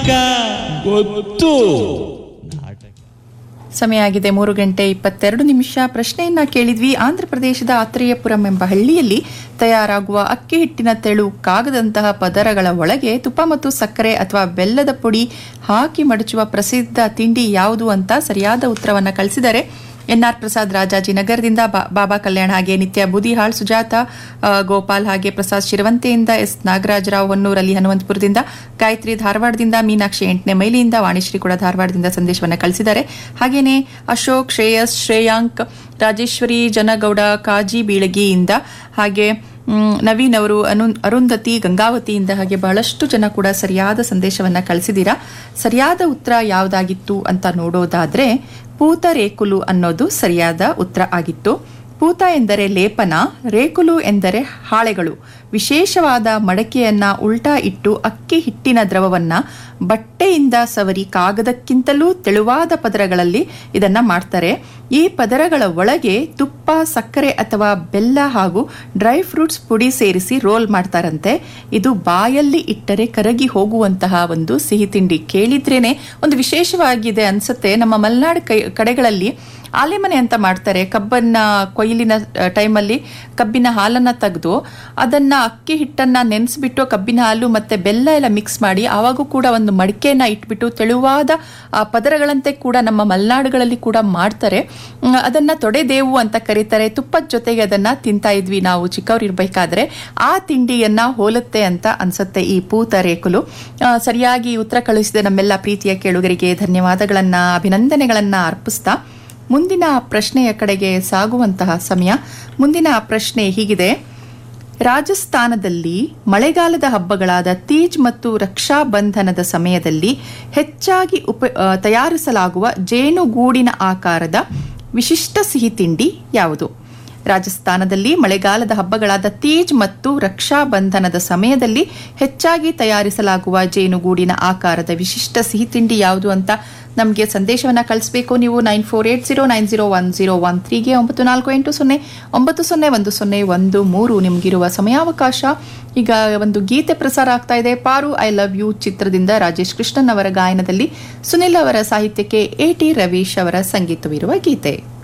ನಾಟಕ ಗೊತ್ತು ಸಮಯ ಆಗಿದೆ ಮೂರು ಗಂಟೆ ಇಪ್ಪತ್ತೆರಡು ನಿಮಿಷ ಪ್ರಶ್ನೆಯನ್ನ ಕೇಳಿದ್ವಿ ಆಂಧ್ರ ಪ್ರದೇಶದ ಆತ್ರೇಯಪುರಂ ಎಂಬ ಹಳ್ಳಿಯಲ್ಲಿ ತಯಾರಾಗುವ ಅಕ್ಕಿ ಹಿಟ್ಟಿನ ತೆಳು ಕಾಗದಂತಹ ಪದರಗಳ ಒಳಗೆ ತುಪ್ಪ ಮತ್ತು ಸಕ್ಕರೆ ಅಥವಾ ಬೆಲ್ಲದ ಪುಡಿ ಹಾಕಿ ಮಡಚುವ ಪ್ರಸಿದ್ಧ ತಿಂಡಿ ಯಾವುದು ಅಂತ ಸರಿಯಾದ ಉತ್ತರವನ್ನ ಕಳಿಸಿದರೆ ಎನ್ ಆರ್ ಪ್ರಸಾದ್ ರಾಜಾಜಿನಗರದಿಂದ ಬಾ ಬಾಬಾ ಕಲ್ಯಾಣ್ ಹಾಗೆ ನಿತ್ಯ ಬುದಿಹಾಳ್ ಸುಜಾತ ಆ, ಗೋಪಾಲ್ ಹಾಗೆ ಪ್ರಸಾದ್ ಶಿರವಂತೆಯಿಂದ ಎಸ್ ನಾಗರಾಜರಾವ್ ಹೊನ್ನೂರಲ್ಲಿ ಹನುಮಂತಪುರದಿಂದ ಗಾಯತ್ರಿ ಧಾರವಾಡದಿಂದ ಮೀನಾಕ್ಷಿ ಎಂಟನೇ ಮೈಲಿಯಿಂದ ವಾಣಿಶ್ರೀ ಕೂಡ ಧಾರವಾಡದಿಂದ ಸಂದೇಶವನ್ನು ಕಳಿಸಿದ್ದಾರೆ ಹಾಗೇನೆ ಅಶೋಕ್ ಶ್ರೇಯಸ್ ಶ್ರೇಯಾಂಕ್ ರಾಜೇಶ್ವರಿ ಜನಗೌಡ ಕಾಜಿ ಬೀಳಗಿಯಿಂದ ಹಾಗೆ ಮ್, ನವೀನ್ ಅವರು ಅನು ಅರುಂಧತಿ ಗಂಗಾವತಿಯಿಂದ ಹಾಗೆ ಬಹಳಷ್ಟು ಜನ ಕೂಡ ಸರಿಯಾದ ಸಂದೇಶವನ್ನ ಕಳಿಸಿದ್ದೀರಾ ಸರಿಯಾದ ಉತ್ತರ ಯಾವುದಾಗಿತ್ತು ಅಂತ ನೋಡೋದಾದ್ರೆ ಪೂತ ರೇಕುಲು ಅನ್ನೋದು ಸರಿಯಾದ ಉತ್ತರ ಆಗಿತ್ತು ಪೂತ ಎಂದರೆ ಲೇಪನ ರೇಕುಲು ಎಂದರೆ ಹಾಳೆಗಳು ವಿಶೇಷವಾದ ಮಡಕೆಯನ್ನ ಉಲ್ಟಾ ಇಟ್ಟು ಅಕ್ಕಿ ಹಿಟ್ಟಿನ ದ್ರವವನ್ನ ಬಟ್ಟೆಯಿಂದ ಸವರಿ ಕಾಗದಕ್ಕಿಂತಲೂ ತೆಳುವಾದ ಪದರಗಳಲ್ಲಿ ಇದನ್ನ ಮಾಡ್ತಾರೆ ಈ ಪದರಗಳ ಒಳಗೆ ತುಪ್ಪ ಸಕ್ಕರೆ ಅಥವಾ ಬೆಲ್ಲ ಹಾಗೂ ಡ್ರೈ ಫ್ರೂಟ್ಸ್ ಪುಡಿ ಸೇರಿಸಿ ರೋಲ್ ಮಾಡ್ತಾರಂತೆ ಇದು ಬಾಯಲ್ಲಿ ಇಟ್ಟರೆ ಕರಗಿ ಹೋಗುವಂತಹ ಒಂದು ಸಿಹಿ ತಿಂಡಿ ಕೇಳಿದ್ರೇನೆ ಒಂದು ವಿಶೇಷವಾಗಿದೆ ಅನ್ಸುತ್ತೆ ನಮ್ಮ ಮಲೆನಾಡು ಕೈ ಕಡೆಗಳಲ್ಲಿ ಆಲೆಮನೆ ಅಂತ ಮಾಡ್ತಾರೆ ಕಬ್ಬನ್ನ ಕೊಯ್ಲಿನ ಟೈಮಲ್ಲಿ ಕಬ್ಬಿನ ಹಾಲನ್ನ ತೆಗೆದು ಅದನ್ನ ಅಕ್ಕಿ ಹಿಟ್ಟನ್ನ ನೆನೆಸ್ಬಿಟ್ಟು ಕಬ್ಬಿನ ಹಾಲು ಮತ್ತೆ ಬೆಲ್ಲ ಎಲ್ಲ ಮಿಕ್ಸ್ ಮಾಡಿ ಆವಾಗೂ ಕೂಡ ಒಂದು ಮಡಿಕೆಯನ್ನ ಇಟ್ಬಿಟ್ಟು ತೆಳುವಾದ ಆ, ಪದರಗಳಂತೆ ಕೂಡ ನಮ್ಮ ಮಲೆನಾಡುಗಳಲ್ಲಿ ಕೂಡ ಮಾಡ್ತಾರೆ ಮ್, ಅದನ್ನ ತೊಡೆದೇವು ಅಂತ ಕರೀತಾರೆ ತುಪ್ಪದ ಜೊತೆಗೆ ಅದನ್ನ ತಿಂತಾ ಇದ್ವಿ ನಾವು ಚಿಕ್ಕವರಿರ್ಬೇಕಾದ್ರೆ ಆ ತಿಂಡಿಯನ್ನ ಹೋಲುತ್ತೆ ಅಂತ ಅನ್ಸುತ್ತೆ ಈ ಪೂತ ರೇಕುಲು ಆ, ಸರಿಯಾಗಿ ಉತ್ತರ ಕಳುಹಿಸಿದ ನಮ್ಮೆಲ್ಲ ಪ್ರೀತಿಯ ಕೇಳುಗರಿಗೆ ಧನ್ಯವಾದಗಳನ್ನ ಅಭಿನಂದನೆಗಳನ್ನ ಅರ್ಪಿಸ್ತಾ ಮುಂದಿನ ಪ್ರಶ್ನೆಯ ಕಡೆಗೆ ಸಾಗುವಂತಹ ಸಮಯ ಮುಂದಿನ ಪ್ರಶ್ನೆ ಹೀಗಿದೆ ರಾಜಸ್ಥಾನದಲ್ಲಿ ಮಳೆಗಾಲದ ಹಬ್ಬಗಳಾದ ತೀಜ್ ಮತ್ತು ರಕ್ಷಾ ಬಂಧನದ ಸಮಯದಲ್ಲಿ ಹೆಚ್ಚಾಗಿ ಉಪ ಆ, ತಯಾರಿಸಲಾಗುವ ಜೇನುಗೂಡಿನ ಆಕಾರದ ವಿಶಿಷ್ಟ ಸಿಹಿ ತಿಂಡಿ ಯಾವುದು ರಾಜಸ್ಥಾನದಲ್ಲಿ ಮಳೆಗಾಲದ ಹಬ್ಬಗಳಾದ ತೀಜ್ ಮತ್ತು ರಕ್ಷಾ ಬಂಧನದ ಸಮಯದಲ್ಲಿ ಹೆಚ್ಚಾಗಿ ತಯಾರಿಸಲಾಗುವ ಜೇನುಗೂಡಿನ ಆಕಾರದ ವಿಶಿಷ್ಟ ಸಿಹಿ ತಿಂಡಿ ಯಾವುದು ಅಂತ ನಮಗೆ ಸಂದೇಶವನ್ನ ಕಳಿಸಬೇಕು ನೀವು nine four eight zero nine zero one zero one ತ್ರೀಗೆ ಒಂಬತ್ತು ನಾಲ್ಕು ಎಂಟು ಸೊನ್ನೆ ಒಂಬತ್ತು ಸೊನ್ನೆ ಒಂದು ಸೊನ್ನೆ ಒಂದು ಮೂರು ನಿಮಗಿರುವ ಸಮಯಾವಕಾಶ ಈಗ ಒಂದು ಗೀತೆ ಪ್ರಸಾರ ಆಗ್ತಾ ಇದೆ ಪಾರು ಐ ಲವ್ ಯು ಚಿತ್ರದಿಂದ ರಾಜೇಶ್ ಕೃಷ್ಣನ್ ಅವರ ಗಾಯನದಲ್ಲಿ ಸುನಿಲ್ ಅವರ ಸಾಹಿತ್ಯಕ್ಕೆ ಎ ಟಿ ರವೀಶ್ ಅವರ ಸಂಗೀತವಿರುವ ಗೀತೆ